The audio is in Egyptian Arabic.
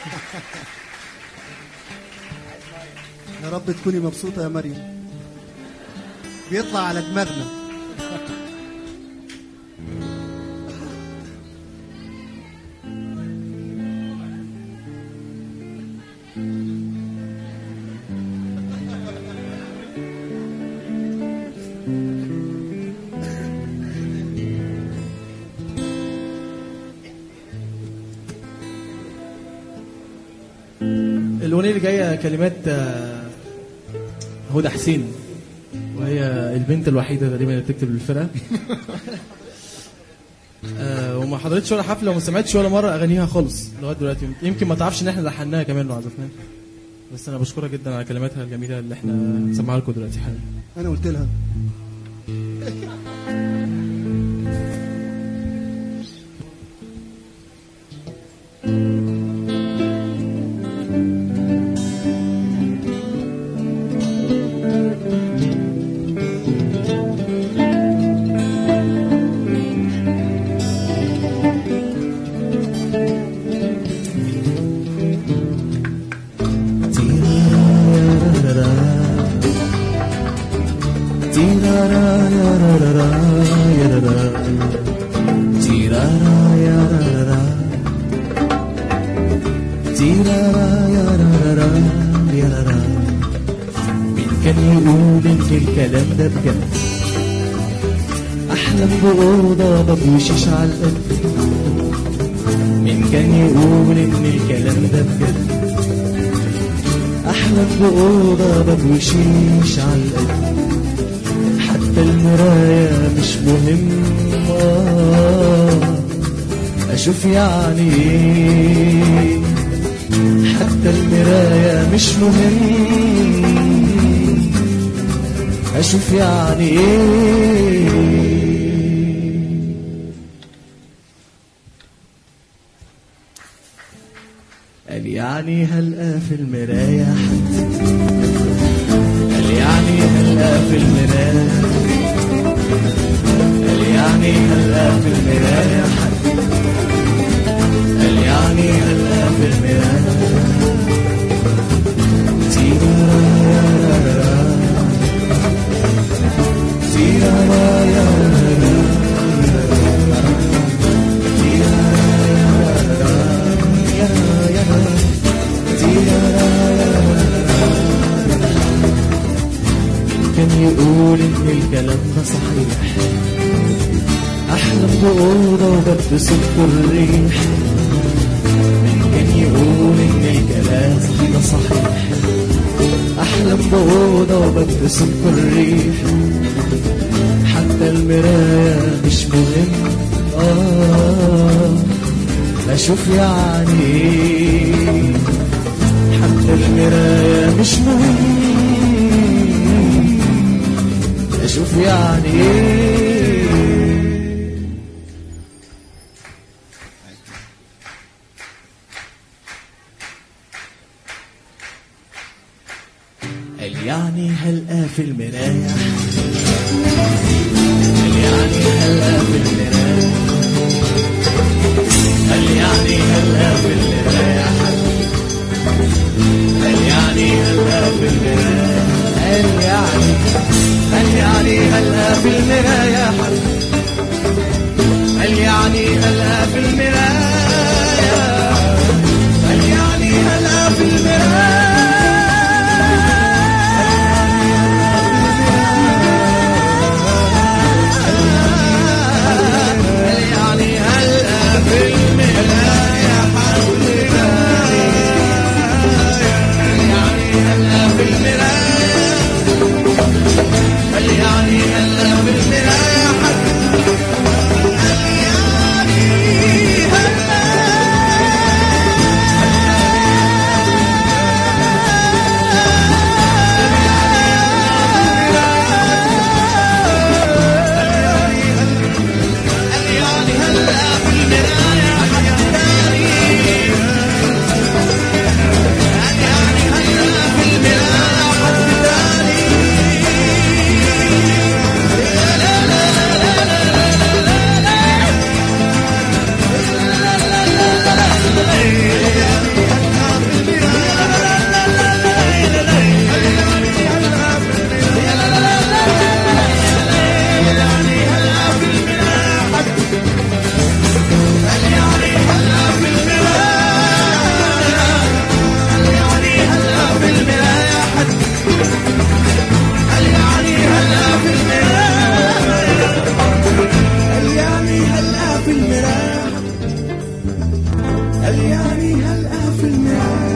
يا رب تكوني مبسوطة يا مريم بيطلع على دماغنا الأغنية اللي جاية كلمات آه، هدى حسين وهي البنت الوحيدة تقريبا اللي بتكتب للفرقة آه، وما حضرتش ولا حفلة وما سمعتش ولا مرة أغانيها خالص لغاية دلوقتي يمكن ما تعرفش إن إحنا لحناها كمان وعزفناها بس أنا بشكرها جدا على كلماتها الجميلة اللي إحنا سمعها لكم دلوقتي حالا أنا قلت لها مين كان يقول ان الكلام ده بجد احلم باوضه ببوشش على القد مين كان يقول ان الكلام ده بجد احلم باوضه ببوشش على القد حتى المرايه مش مهم آه، اشوف يعني ايه حتى المراية مش مهم أشوف يعني إيه قال يعني هلقى في المراية حد قال يعني هلقى في المراية قال يعني هلقى في المراية حد قال يعني هلقى في المراية كان يقول ان الكلام ده صحيح احلم بأوضة وببتسم الريح كان يقول ان الكلام ده صحيح احلم بأوضة وببتسم الريح حتى المراية مش مهم آه اشوف يعني إيه. حتى المراية مش مهم اشوف يعني ايه قال يعني هلقى في المراية قال يعني هلقى في المراية قال يعني هلقى في المراية قال يعني هلقى في المراية قال يعني قال يعني هلقى في المراية قال يعني هلقى في المراية قال يعني هلقى في المراية يعني هلقى في المراية